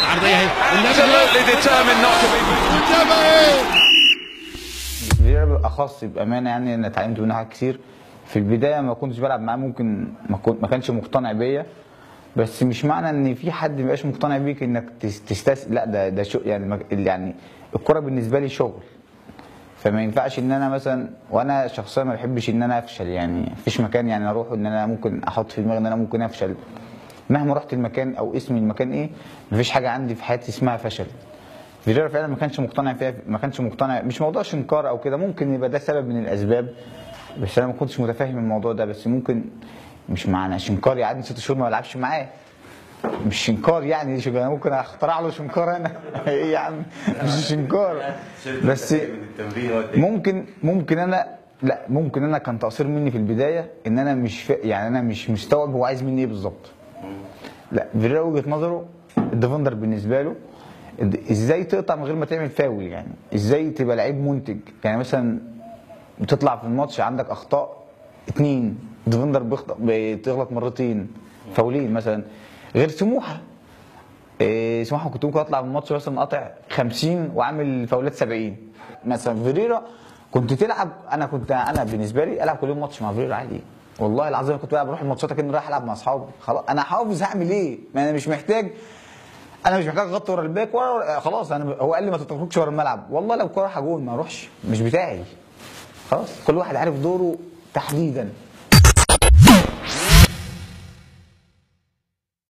العرضيه اهي والنبي Absolutely determined not to be. والنبي فيريرا بالاخص بامانه يعني انا اتعلمت منه حاجات كتير في البدايه ما كنتش بلعب معاه ممكن ما, كنت ما كانش مقتنع بيا بس مش معنى ان في حد ما يبقاش مقتنع بيك انك تس- تستس لا ده ده شو يعني ما- يعني الكره بالنسبه لي شغل فما ينفعش ان انا مثلا وانا شخصيا ما بحبش ان انا افشل يعني مفيش مكان يعني اروح ان انا ممكن احط في دماغي ان انا ممكن افشل مهما رحت المكان او اسم المكان ايه مفيش حاجه عندي في حياتي اسمها فشل فيريرا فعلا ما كانش مقتنع فيها ما كانش مقتنع مش موضوع شنكار او كده ممكن يبقى ده سبب من الاسباب بس انا ما كنتش متفاهم الموضوع ده بس ممكن مش معنى شنكار يقعدني ست شهور ما بلعبش معاه مش شنكار يعني شو انا ممكن اخترع له شنكار انا ايه يا عم مش شنكار بس ممكن ممكن انا لا ممكن انا كان تقصير مني في البدايه ان انا مش ف... يعني انا مش مستوعب هو عايز مني ايه بالظبط لا فيريرا وجهه نظره الديفندر بالنسبه له إد- ازاي تقطع من غير ما تعمل فاول يعني ازاي تبقى لعيب منتج يعني مثلا بتطلع في الماتش عندك اخطاء اتنين ديفندر بيخطأ بتغلط مرتين فاولين مثلا غير سموحه إيه سموحه كنت ممكن اطلع من الماتش مثلا قاطع 50 وعامل فاولات 70 مثلا فيريرا كنت تلعب انا كنت انا بالنسبه لي العب كل يوم ماتش مع فيريرا عادي والله العظيم أنا كنت بلعب بروح الماتشات كأني رايح العب مع اصحابي خلاص انا حافظ هعمل ايه ما انا مش محتاج انا مش محتاج اغطي ورا الباك ورا خلاص انا هو قال لي ما تتركش ورا الملعب والله لو الكوره رايحه جون ما اروحش مش بتاعي خلاص كل واحد عارف دوره تحديدا